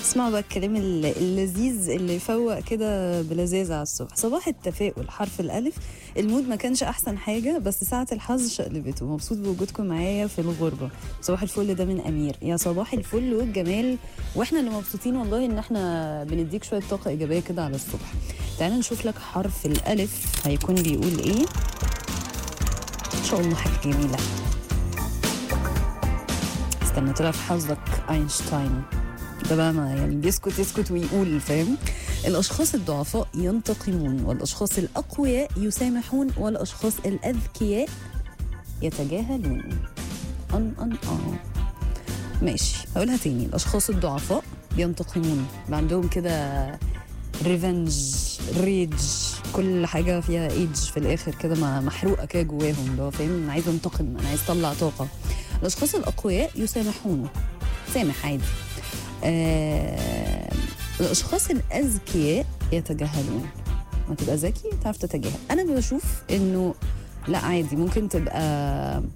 اسمعوا بقى الكلام الل- اللذيذ اللي يفوق كده بلذاذة على الصبح صباح التفاؤل حرف الألف المود ما كانش أحسن حاجة بس ساعة الحظ شقلبته مبسوط بوجودكم معايا في الغربة صباح الفل ده من أمير يا صباح الفل والجمال وإحنا اللي مبسوطين والله إن إحنا بنديك شوية طاقة إيجابية كده على الصبح تعالى نشوف لك حرف الألف هيكون بيقول إيه إن شاء الله حاجة جميلة استنى طلع في حظك أينشتاين ده بقى ما يعني بيسكت يسكت ويقول فاهم الأشخاص الضعفاء ينتقمون والأشخاص الأقوياء يسامحون والأشخاص الأذكياء يتجاهلون أن أن آه ماشي هقولها تاني الأشخاص الضعفاء بينتقمون بيبقى عندهم كده ريفنج ريج كل حاجة فيها ايدج في الآخر كده ما- محروقة كده جواهم اللي هو فاهم أنا عايز أنتقم أنا عايز أطلع طاقة الأشخاص الأقوياء يسامحون سامح عادي آه الاشخاص الاذكياء يتجاهلون ما تبقى ذكي تعرف تتجاهل انا بشوف انه لا عادي ممكن تبقى